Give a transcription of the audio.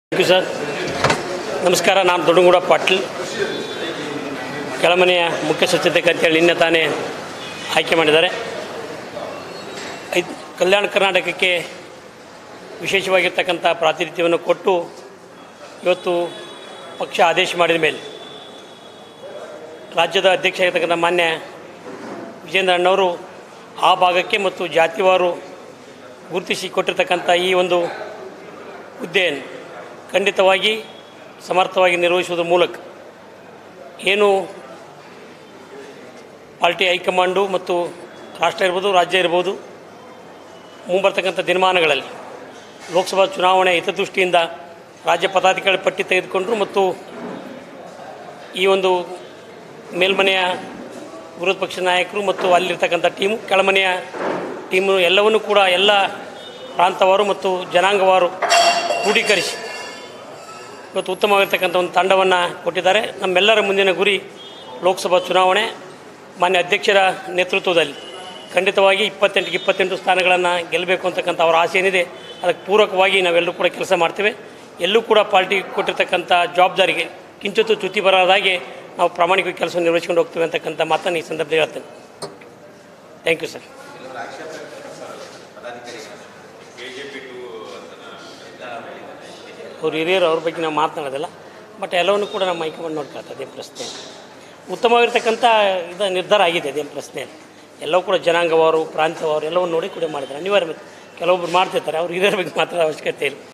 Thank you sir ನಮಸ್ಕಾರ ನಾನು ದೊಡ್ಡಗೂಡ ಪಾಟೀಲ್ ಕೆಳಮನೆಯ ಮುಖ್ಯ ಸ್ವಚ್ಛತೆಗೆ ಅಂತೇಳಿ ನಿನ್ನೆ ತಾನೇ ಆಯ್ಕೆ ಮಾಡಿದ್ದಾರೆ ಐ ಕಲ್ಯಾಣ ಕರ್ನಾಟಕಕ್ಕೆ ವಿಶೇಷವಾಗಿರ್ತಕ್ಕಂಥ ಪ್ರಾತಿನಿಧ್ಯವನ್ನು ಕೊಟ್ಟು ಇವತ್ತು ಪಕ್ಷ ಆದೇಶ ಮಾಡಿದ ಮೇಲೆ ರಾಜ್ಯದ ಅಧ್ಯಕ್ಷ ಆಗಿರ್ತಕ್ಕಂಥ ಮಾನ್ಯ ವಿಜೇಂದ್ರ ಅಣ್ಣವರು ಆ ಭಾಗಕ್ಕೆ ಮತ್ತು ಜಾತಿವಾರು ಗುರುತಿಸಿ ಕೊಟ್ಟಿರ್ತಕ್ಕಂಥ ಈ ಒಂದು ಹುದ್ದೆಯನ್ನು ಖಂಡಿತವಾಗಿ ಸಮರ್ಥವಾಗಿ ನಿರ್ವಹಿಸುವುದರ ಮೂಲಕ ಏನು ಪಾರ್ಟಿ ಹೈಕಮಾಂಡು ಮತ್ತು ರಾಷ್ಟ್ರ ಇರ್ಬೋದು ರಾಜ್ಯ ಇರ್ಬೋದು ಮುಂಬರ್ತಕ್ಕಂಥ ದಿನಮಾನಗಳಲ್ಲಿ ಲೋಕಸಭಾ ಚುನಾವಣೆ ಹಿತದೃಷ್ಟಿಯಿಂದ ರಾಜ್ಯ ಪದಾಧಿಕಾರಿ ಪಟ್ಟಿ ತೆಗೆದುಕೊಂಡರು ಮತ್ತು ಈ ಒಂದು ಮೇಲ್ಮನೆಯ ವಿರೋಧ ಪಕ್ಷದ ನಾಯಕರು ಮತ್ತು ಅಲ್ಲಿರ್ತಕ್ಕಂಥ ಟೀಮು ಕೆಳಮನೆಯ ಟೀಮು ಎಲ್ಲವನ್ನೂ ಕೂಡ ಎಲ್ಲ ಪ್ರಾಂತವಾರು ಮತ್ತು ಜನಾಂಗವಾರು ಕ್ರೋಢೀಕರಿಸಿ ಇವತ್ತು ಉತ್ತಮವಾಗಿರ್ತಕ್ಕಂಥ ಒಂದು ತಂಡವನ್ನು ಕೊಟ್ಟಿದ್ದಾರೆ ನಮ್ಮೆಲ್ಲರ ಮುಂದಿನ ಗುರಿ ಲೋಕಸಭಾ ಚುನಾವಣೆ ಮಾನ್ಯ ಅಧ್ಯಕ್ಷರ ನೇತೃತ್ವದಲ್ಲಿ ಖಂಡಿತವಾಗಿ ಇಪ್ಪತ್ತೆಂಟಿಗೆ ಇಪ್ಪತ್ತೆಂಟು ಸ್ಥಾನಗಳನ್ನು ಗೆಲ್ಲಬೇಕು ಅಂತಕ್ಕಂಥ ಅವರ ಆಸೆ ಏನಿದೆ ಅದಕ್ಕೆ ಪೂರಕವಾಗಿ ನಾವೆಲ್ಲರೂ ಕೂಡ ಕೆಲಸ ಮಾಡ್ತೇವೆ ಎಲ್ಲೂ ಕೂಡ ಪಾರ್ಟಿ ಕೊಟ್ಟಿರ್ತಕ್ಕಂಥ ಜವಾಬ್ದಾರಿಗೆ ಕಿಂಚಿತ್ತು ಚ್ಯುತಿ ಬರದಾಗೆ ನಾವು ಪ್ರಾಮಾಣಿಕವಾಗಿ ಕೆಲಸ ನಿರ್ವಹಿಸ್ಕೊಂಡು ಹೋಗ್ತೇವೆ ಅಂತಕ್ಕಂಥ ಮಾತನ್ನು ಈ ಸಂದರ್ಭದಲ್ಲಿ ಹೇಳ್ತೇನೆ ಥ್ಯಾಂಕ್ ಯು ಸರ್ ಅವ್ರು ಹಿರಿಯರು ಅವ್ರ ಬಗ್ಗೆ ನಾವು ಮಾತನಾಡೋದಿಲ್ಲ ಬಟ್ ಎಲ್ಲವನ್ನು ಕೂಡ ನಮ್ಮ ಹೈಕಮಾಂಡ್ ನೋಡ್ಕೊಳ್ತದೆ ಅದೇನು ಪ್ರಶ್ನೆ ಇಲ್ಲ. ಉತ್ತಮವಾಗಿರ್ತಕ್ಕಂಥ ಇದು ನಿರ್ಧಾರ ಆಗಿದೆ ಅದೇನು ಪ್ರಶ್ನೆ ಇಲ್ಲ. ಎಲ್ಲವೂ ಕೂಡ ಜನಾಂಗವಾರು ಪ್ರಾಂತ್ಯವಾರು ಎಲ್ಲವನ್ನು ನೋಡಿ ಕೂಡ ಮಾಡಿದ್ದಾರೆ ಅನಿವಾರ್ಯ ಕೆಲವೊಬ್ರು ಮಾಡ್ತಿರ್ತಾರೆ ಅವ್ರು ಹಿರಿಯರ ಬಗ್ಗೆ ಮಾತಾಡೋ ಅವಶ್ಯಕತೆ ಇಲ್ಲ